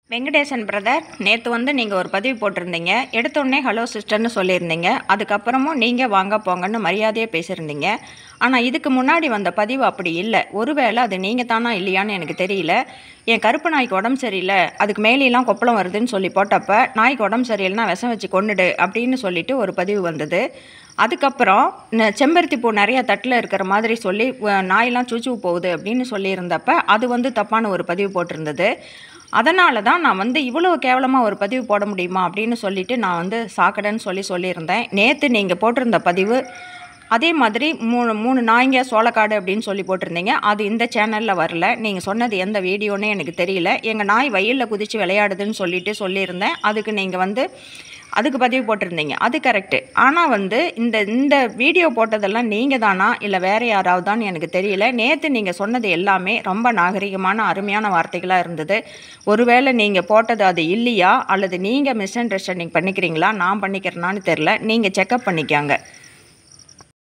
Venkatesan brother நேற்று வந்து நீங்கள் ஒரு பதிவு போட்டிருந்தீங்க எடுத்தோடனே ஹலோ சிஸ்டர்னு சொல்லியிருந்தீங்க அதுக்கப்புறமும் நீங்கள் வாங்க போங்கன்னு மரியாதையாக பேசியிருந்தீங்க ஆனால் இதுக்கு முன்னாடி வந்த பதிவு அப்படி இல்லை ஒருவேளை அது நீங்கள் தானா இல்லையான்னு எனக்கு தெரியல என் கருப்பு நாய்க்கு உடம்பு சரியில்லை அதுக்கு மேலேலாம் கொப்பளம் வருதுன்னு சொல்லி போட்டப்ப நாய்க்கு உடம்பு சரியில்லைன்னா விஷம் வச்சு கொண்டுடு அப்படின்னு சொல்லிட்டு ஒரு பதிவு வந்தது அதுக்கப்புறம் ந- செம்பருத்தி பூ நிறைய தட்டில் இருக்கிற மாதிரி சொல்லி வ- நாயெல்லாம் சூச்சு போகுது அப்படின்னு சொல்லியிருந்தப்ப அது வந்து தப்பான ஒரு பதிவு போட்டிருந்தது அதனால தான் நான் வந்து இவ்வளோ கேவலமாக ஒரு பதிவு போட முடியுமா அப்படின்னு சொல்லிட்டு நான் வந்து சாக்கடைன்னு சொல்லி சொல்லியிருந்தேன் நேற்று நீங்கள் போட்டிருந்த பதிவு அதே மாதிரி மூணு மூணு நாய்ங்க சோளக்காடு அப்படின்னு சொல்லி போட்டிருந்தீங்க அது இந்த சேனலில் வரல நீங்கள் சொன்னது எந்த வீடியோன்னு எனக்கு தெரியல எங்கள் நாய் வயலில் குதித்து விளையாடுதுன்னு சொல்லிட்டு சொல்லியிருந்தேன் அதுக்கு நீங்கள் வந்து அதுக்கு பதிவு போட்டிருந்தீங்க அது கரெக்டு ஆனால் வந்து இந்த இந்த வீடியோ போட்டதெல்லாம் நீங்கள் தானா இல்லை வேறு யாராவதான்னு எனக்கு தெரியல நேற்று நீங்கள் சொன்னது எல்லாமே ரொம்ப நாகரிகமான அருமையான வார்த்தைகளாக இருந்தது ஒருவேளை நீங்கள் போட்டது அது இல்லையா அல்லது நீங்கள் மிஸ் அண்டர்ஸ்டாண்டிங் பண்ணிக்கிறீங்களா நான் பண்ணிக்கிறேனான்னு தெரில நீங்கள் செக்கப் பண்ணிக்கோங்க